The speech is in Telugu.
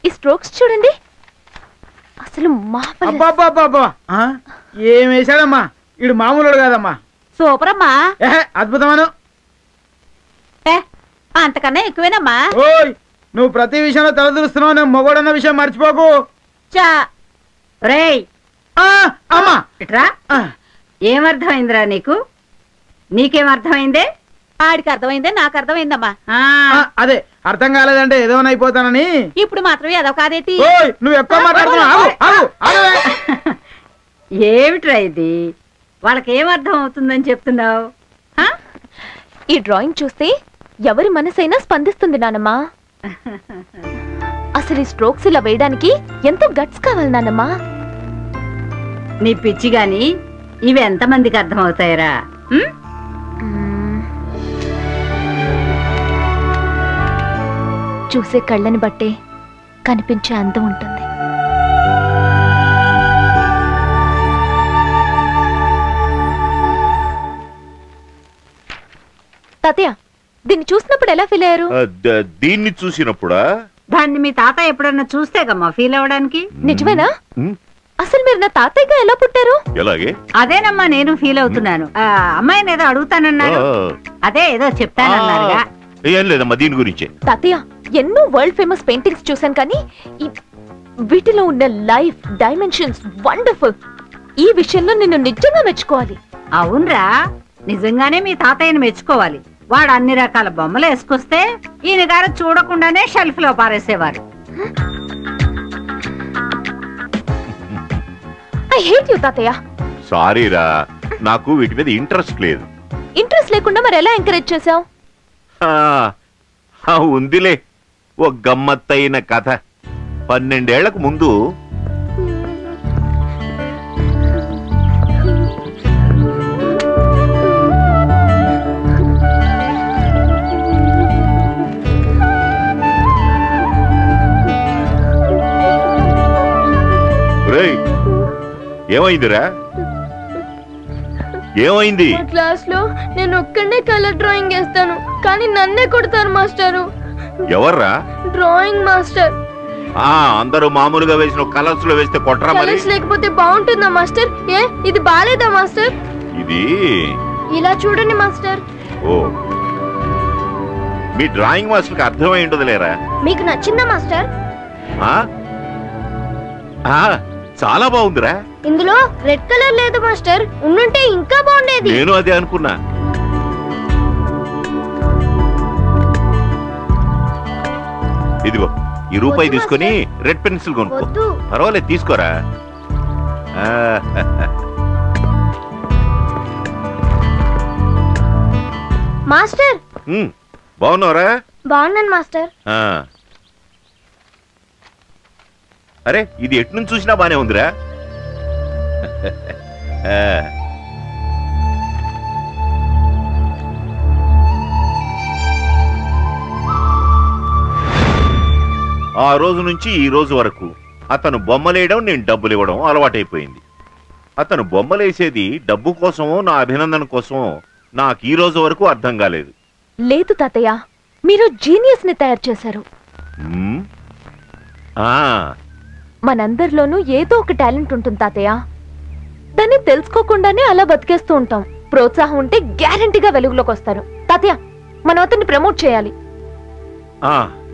ఈ స్ట్రోక్స్ చూడండి అసలు మా అబ్బా ఏం వేశాడమ్మా ఇడు మామూలుడు కాదమ్మా సూపర్ అమ్మా ఏహే అద్భుతమాను ఏ, అంతకన్నా ఎక్కువేనమ్మా ఓయ్ నువ్వు ప్రతి విషయంలో తలదూరుస్తున్నావు నేను మొగోడన్న విషయం మర్చిపోకు చా రేయ్ ఆ, అమ్మా ఇట్రా ఆ, ఏమర్థమైందిరా నీకు నీకేం అర్థమైందే ఆడికి అర్థమైందే నాకు అర్థమైందమ్మా ఆ, ఆ, అదే అర్థం కాలేదంటే ఏదో అయిపోతానని ఇప్పుడు మాత్రం ఏదో కాదేటి ఓయ్ నువ్వు ఎక్కువ మాట్లాడుతున్నావు ఆగు, ఆగు, ఆగవే. ఏమిట్రా ఇది వాళ్ళకి ఏం అర్థం అవుతుందని చెప్తున్నావు ఈ డ్రాయింగ్ చూస్తే ఎవరి మనసైనా స్పందిస్తుంది నానమ్మా అసలు ఈ స్ట్రోక్స్ ఇలా వేయడానికి ఎంతో గట్స్ కావాలి నానమ్మా నీ పిచ్చి గాని ఇవి ఎంతమందికి అర్థం అవుతాయిరా ఉమ్? మ్మ్. చూసే కళ్ళని బట్టే కనిపించే అందం ఉంటుంది తాతయ్య దీన్ని చూసినప్పుడు ఎలా ఫీల్ అయ్యారు ఆ, ద- దీన్ని చూసినప్పుడా దాన్ని మీ తాత ఎప్పుడన్నా చూస్తేగమ్మా ఫీల్ అవ్వడానికి నిజమేనా ఉమ్, అసలు మీరు నా తాతయ్యగా ఎలా పుట్టారు ఎలాగే అదేనమ్మా నేను ఫీల్ అవుతున్నాను ఆ, అమ్మాయిని ఏదో ఆ, అడుగుతానన్నారు అదే ఏదో చెప్తానన్నారుగా ఏం లేదమ్మా దీని గురించే తాతయ్య ఎన్నో వరల్డ్ ఫేమస్ పెయింటింగ్స్ చూశాను కానీ ఈ- వీటిలో ఉన్న లైఫ్ డైమెన్షన్స్ వండర్ఫుల్ ఈ విషయంలో నిన్ను నిజంగా మెచ్చుకోవాలి అవునరా నిజంగానే మీ తాతయ్యని మెచ్చుకోవాలి వాడు అన్ని రకాల బొమ్మలు వేసుకొస్తే ఈయన గారు చూడకుండానే షెల్ఫ్ లో పారేసేవారు ఐ హేట్ యూ తాతయ్య సారీరా నాకు వీటి మీద ఇంట్రెస్ట్ లేదు ఇంట్రెస్ట్ లేకుండా మరి ఎలా ఎంకరేజ్ చేసావు ఆ, ఆ, ఉందిలే ఓ గమ్మత్తైన కథ పన్నెండేళ్లకు ముందు రేయ్ ఏమైందిరా ఏమైంది క్లాస్ లో నేను ఒక్కడే కలర్ డ్రాయింగ్ వేస్తాను కానీ నన్నే కొడతారు మాస్టరు ఎవర్రా డ్రాయింగ్ మాస్టర్ ఆ అందరూ మామూలుగా వేసిన కలర్స్ లో వేస్తే కొట్టరా మరి లేకపోతే బాగుంటుందా మాస్టర్ ఏ ఇది బాలేదా మాస్టర్ ఇది ఇలా చూడండి మాస్టర్ ఓ మీ డ్రాయింగ్ మాస్టర్కి అర్థమై ఉంటుంది లేరా మీకు నచ్చిందా మాస్టర్ ఆ? ఆ, చాలా బాగుందిరా ఇందులో రెడ్ కలర్ లేదు మాస్టర్ ఉండుంటే ఇంకా బాగుండేది నేను అదే అనుకున్నా ఇదిగో ఈ రూపాయి వద్దు తీసుకొని రెడ్ పెన్సిల్ కొనుక్కో వద్దు పర్వాలేదు తీసుకోరా ఆ, మాస్టర్ ఉమ్, బాగున్నావురా బాగున్నాను మాస్టర్ ఆ. అరే ఇది ఎటు నుంచి చూసినా బానే ఉందిరా ఆ. ఆ రోజు నుంచి ఈ రోజు వరకు అతను బొమ్మలేయడం నేను డబ్బులు ఇవ్వడం అలవాటైపోయింది అతను బొమ్మలేసేది డబ్బు కోసమో నా అభినందన కోసమో నాకు ఈ రోజు వరకు అర్థం కాలేదు లేదు తాతయ్య మీరు జీనియస్ ని తయారు చేశారు ఉమ్. ఆ మనందరిలోనూ ఏదో ఒక టాలెంట్ ఉంటుంది తాతయ్య దాన్ని తెలుసుకోకుండానే అలా బతికేస్తూ ఉంటాం ప్రోత్సాహం ఉంటే గ్యారంటీగా వెలుగులోకి వస్తారు తాతయ్య మనం అతన్ని ప్రమోట్ చేయాలి ఆ